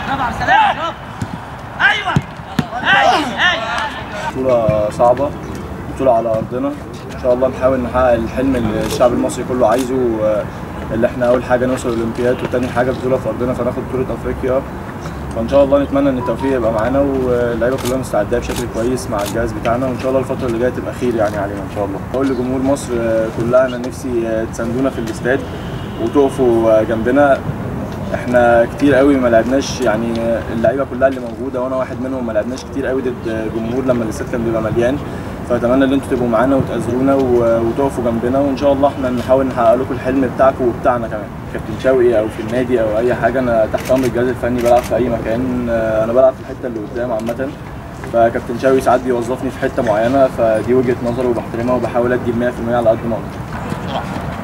ايوه ايوه ايوه بطولة صعبة بطولة على أرضنا إن شاء الله نحاول نحقق الحلم اللي الشعب المصري كله عايزه آه، اللي احنا أول حاجة نوصل الأولمبياد وتاني حاجة بطولة في أرضنا فناخد بطولة أفريقيا فإن شاء الله نتمنى إن التوفيق يبقى معانا واللعيبة كلها مستعدة بشكل كويس مع الجهاز بتاعنا وإن شاء الله الفترة اللي جاية تبقى خير يعني علينا إن شاء الله. بقول لجمهور مصر آه، كلها أنا نفسي آه، تساندونا في الاستاد وتقفوا آه، جنبنا احنا كتير قوي ما لعبناش يعني اللعيبه كلها اللي موجوده وانا واحد منهم ما لعبناش كتير قوي ضد جمهور لما الاستاد كان بيبقى مليان فاتمنى ان انتوا تبقوا معانا وتأزرونا و- وتقفوا جنبنا وان شاء الله احنا نحاول نحقق لكم الحلم بتاعكم وبتاعنا كمان كابتن شوقي او في النادي او اي حاجه انا تحت امر الجهاز الفني بلعب في اي مكان اه، انا بلعب في الحته اللي قدام عامه فكابتن شوقي ساعات بيوظفني في حته معينه فدي وجهه نظره وبحترمها وبحاول ادي 100% على قد ما اقدر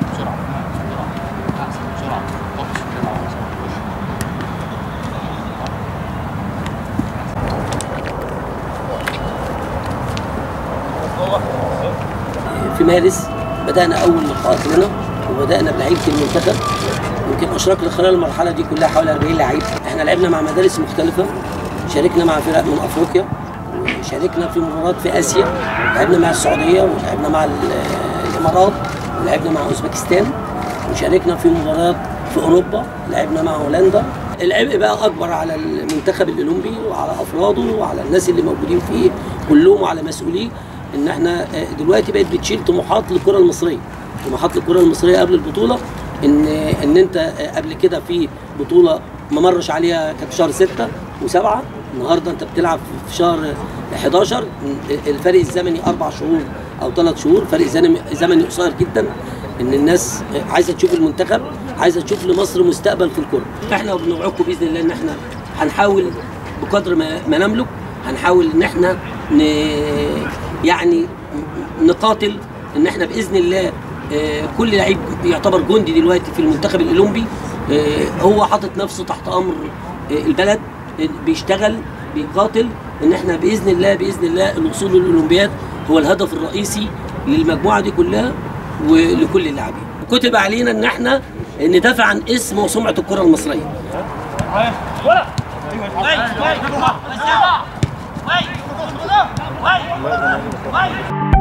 في مارس بدأنا أول لقاءات لنا وبدأنا بلعيبة المنتخب يمكن أشركنا خلال المرحلة دي كلها حوالي 40 لعيب احنا لعبنا مع مدارس مختلفة شاركنا مع فرق من أفريقيا وشاركنا في مباريات في آسيا لعبنا مع السعودية ولعبنا مع ال- الإمارات ولعبنا مع أوزبكستان وشاركنا في مباريات في أوروبا لعبنا مع هولندا العبء بقى أكبر على المنتخب الأولمبي وعلى أفراده وعلى الناس اللي موجودين فيه كلهم وعلى مسؤوليه ان احنا آه، دلوقتي بقت بتشيل طموحات للكره المصريه طموحات للكره المصريه قبل البطوله ان ان انت آه، قبل كده في بطوله ما مرش عليها كانت في شهر 6 و7 النهارده انت بتلعب في شهر 11 الفرق الزمني اربع شهور او ثلاث شهور فرق زمني زمني قصير جدا ان الناس آه، عايزه تشوف المنتخب عايزه تشوف لمصر مستقبل في الكره احنا بنوعدكم باذن الله ان احنا هنحاول بقدر ما ما نملك هنحاول ان احنا ن... يعني نقاتل ان احنا باذن الله آه، كل لعيب يعتبر جندي دلوقتي في المنتخب الاولمبي آه، هو حاطط نفسه تحت امر آه، البلد آه، بيشتغل بيقاتل ان احنا باذن الله باذن الله الوصول للاولمبياد هو الهدف الرئيسي للمجموعه دي كلها ولكل اللاعبين كتب علينا ان احنا ندافع عن اسم وسمعه الكره المصريه وي وي وي وي وي